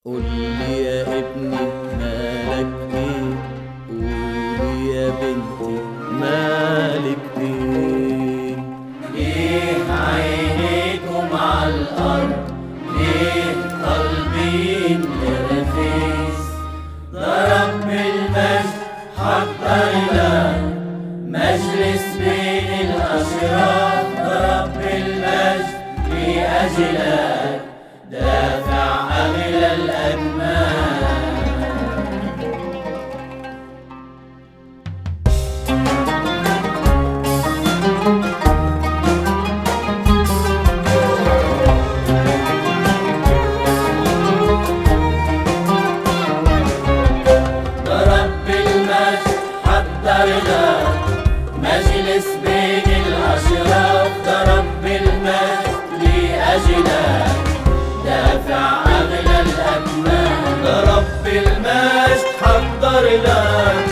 قول لي يا ابني مالك ايه قولي يا بنتي مالك ايه ليه عينيكم على الأرض ليه طالبين لرخيص ده رب المجد حضر لك مجلس بين الأشراف ده رب المجد لأجلك دافع أغلى الأجمال ده رب المجد حضر لك مجلس بين الأشراف ده رب المجد لأجلك دافع أغلى الأكمال ده رب المجد حضر لك